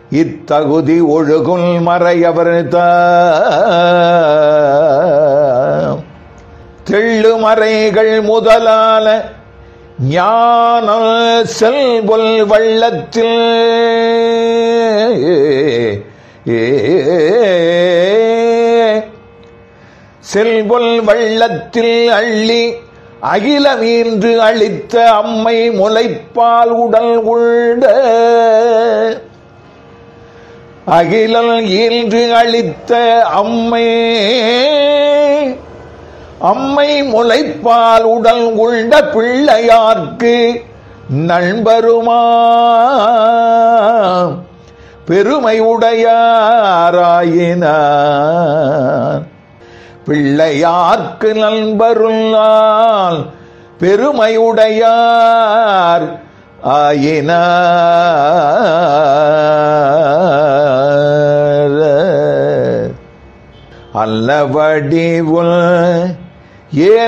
இத்தகுதி ஒழுகுல் மறையவர் தெள்ளு மறைகள் முதலான ஞான செல்வல் வள்ளத்தில் செல்வல் வள்ளத்தில் அள்ளி அகிலமீன்று அளித்த அம்மை முளைப்பால் உடல் உள்ள அகிலல் ஈன்று அளித்த அம்மை அம்மை முளைப்பால் உடல் உள்ள பிள்ளையார்க்கு நண்பருமா பெருமை உடையாராயினார் பிள்ளையார்க்கு நண்பருள்ளால் பெருமையுடையார் ஆயினார் அல்லவடிவுள் ஏன்